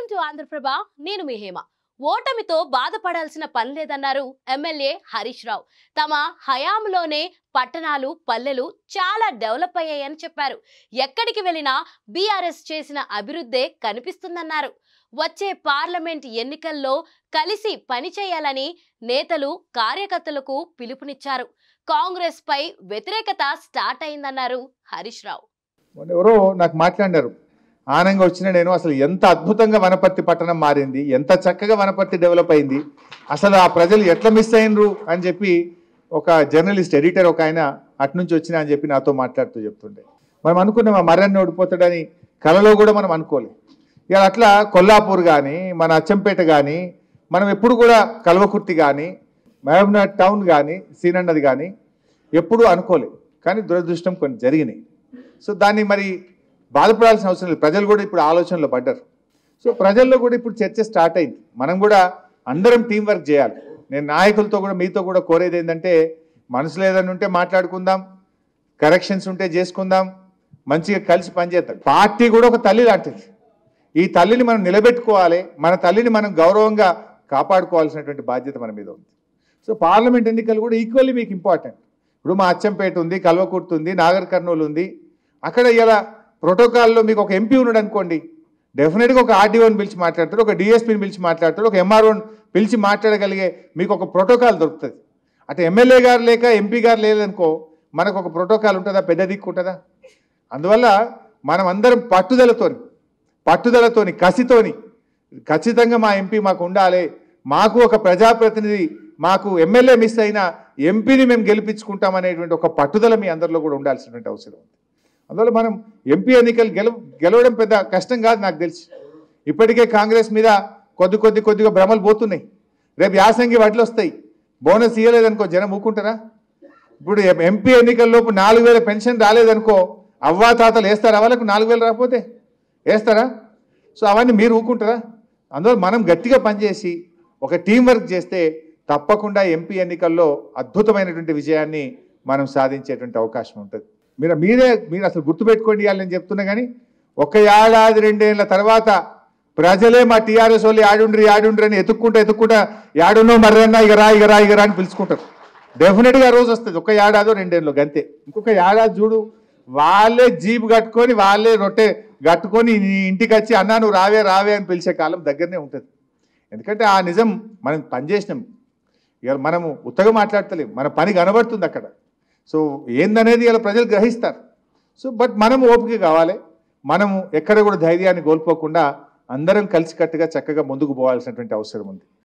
welcome to Andhraprabha నేను మీ హేమ ఓటమితో బాధపడాల్సిన పని లేదన్నారు ఎమ్మెల్యే హరీష్ రావు తమ హయాంలోనే పట్టణాలు పల్లెలు చాలా డెవలప్ అయ్యాయని చెప్పారు ఎక్కడికి వెళ్ళినా బీఆర్ఎస్ చేసిన అభివృద్ధే కనిపిస్తుందన్నారు వచ్చే పార్లమెంట్ ఎన్నికల్లో కలిసి పనిచేయాలని నేతలు కార్యకర్తలకు పిలుపునిచ్చారు కాంగ్రెస్ పై వ్యతిరేకత స్టార్ట్ అయిందన్నారు హరీష్ రావు మొన్న ఎవరో నాకు మాట్లాడినారు ఆనంగా వచ్చిన నేను అసలు ఎంత అద్భుతంగా వనపర్తి పట్టణం మారింది ఎంత చక్కగా వనపర్తి డెవలప్ అయింది అసలు ఆ ప్రజలు ఎట్లా మిస్ అయినరు అని చెప్పి ఒక జర్నలిస్ట్ ఎడిటర్ ఒక ఆయన అట్నుంచి వచ్చిన అని చెప్పి నాతో మాట్లాడుతూ చెప్తుండే మనం అనుకున్నాం ఆ మర్రన్ని ఓడిపోతాడని కలలో కూడా మనం అనుకోలే ఇక అట్లా కొల్లాపూర్ కానీ మన అచ్చంపేట కానీ మనం ఎప్పుడు కూడా కల్వకుర్తి కానీ మహబూబ్నగర్ టౌన్ కానీ సీనన్నది కానీ ఎప్పుడూ అనుకోలే కానీ దురదృష్టం కొన్ని జరిగినాయి సో దాన్ని మరి బాధపడాల్సిన అవసరం లేదు ప్రజలు కూడా ఇప్పుడు ఆలోచనలో పడ్డారు సో ప్రజల్లో కూడా ఇప్పుడు చర్చ స్టార్ట్ అయింది మనం కూడా అందరం టీం వర్క్ చేయాలి నేను నాయకులతో కూడా మీతో కూడా కోరేది ఏంటంటే మనసులో ఏదైనా ఉంటే మాట్లాడుకుందాం కరెక్షన్స్ ఉంటే చేసుకుందాం మంచిగా కలిసి పనిచేద్దాం పార్టీ కూడా ఒక తల్లి లాంటిది ఈ తల్లిని మనం నిలబెట్టుకోవాలి మన తల్లిని మనం గౌరవంగా కాపాడుకోవాల్సినటువంటి బాధ్యత మన మీద ఉంది సో పార్లమెంట్ ఎన్నికలు కూడా ఈక్వల్లీ మీకు ఇంపార్టెంట్ ఇప్పుడు మా అచ్చంపేట ఉంది కల్వకుర్తి ఉంది నాగర్ కర్నూలు ఉంది అక్కడ ఇలా ప్రోటోకాల్లో మీకు ఒక ఎంపీ ఉన్నాడు అనుకోండి డెఫినెట్గా ఒక ఆర్డీఓని పిలిచి మాట్లాడతారు ఒక డిఎస్పీని పిలిచి మాట్లాడతారు ఒక ఎంఆర్ఓని పిలిచి మాట్లాడగలిగే మీకు ఒక ప్రోటోకాల్ దొరుకుతుంది అటు ఎమ్మెల్యే గారు లేక ఎంపీ గారు లేదనుకో మనకు ఒక ప్రోటోకాల్ ఉంటుందా పెద్ద దిక్కు ఉంటుందా అందువల్ల మనం అందరం పట్టుదలతోని పట్టుదలతోని కసితోని ఖచ్చితంగా మా ఎంపీ మాకు ఉండాలి మాకు ఒక ప్రజాప్రతినిధి మాకు ఎమ్మెల్యే మిస్ అయినా ఎంపీని మేము గెలిపించుకుంటాం అనేటువంటి ఒక పట్టుదల మీ అందరిలో కూడా ఉండాల్సినటువంటి అవసరం ఉంది అందువల్ల మనం ఎంపీ ఎన్నికలు గెల గెలవడం పెద్ద కష్టం కాదు నాకు తెలిసి ఇప్పటికే కాంగ్రెస్ మీద కొద్ది కొద్ది కొద్దిగా భ్రమలు పోతున్నాయి రేపు యాసంగి వడ్లు వస్తాయి బోనస్ ఇవ్వలేదనుకో జనం ఊకుంటారా ఇప్పుడు ఎంపీ ఎన్నికల్లోపు నాలుగు వేల పెన్షన్ రాలేదనుకో అవ్వా తాతలు వేస్తారా వాళ్ళకు నాలుగు వేలు రాకపోతే వేస్తారా సో అవన్నీ మీరు ఊకుంటారా అందువల్ల మనం గట్టిగా పనిచేసి ఒక టీం వర్క్ చేస్తే తప్పకుండా ఎంపీ ఎన్నికల్లో అద్భుతమైనటువంటి విజయాన్ని మనం సాధించేటువంటి అవకాశం ఉంటుంది మీరు మీరే మీరు అసలు గుర్తుపెట్టుకోండి ఇవ్వాలి నేను చెప్తున్నా కానీ ఒక ఏడాది రెండేళ్ల తర్వాత ప్రజలే మా టీఆర్ఎస్ వాళ్ళు ఆడుండ్రి ఆడుండ్రి అని ఎత్తుక్కుంటా ఎత్తుక్కుంటా యాడున్నో మర్రన్నా ఇక రా ఇక రా ఇక రా అని పిలుచుకుంటారు డెఫినెట్గా రోజు వస్తుంది ఒక ఏడాదో రెండేళ్ళు గంతే ఇంకొక ఏడాది చూడు వాళ్ళే జీప్ కట్టుకొని వాళ్ళే రొట్టె కట్టుకొని నీ ఇంటికి వచ్చి అన్నా నువ్వు రావే రావే అని పిలిచే కాలం దగ్గరనే ఉంటుంది ఎందుకంటే ఆ నిజం మనం పనిచేసినాం ఇక మనము ఉత్తగా మాట్లాడతలేం మన పని కనబడుతుంది అక్కడ సో ఏందనేది ఇలా ప్రజలు గ్రహిస్తారు సో బట్ మనం ఓపిక కావాలి మనము ఎక్కడ కూడా ధైర్యాన్ని కోల్పోకుండా అందరం కలిసికట్టుగా చక్కగా ముందుకు పోవాల్సినటువంటి అవసరం ఉంది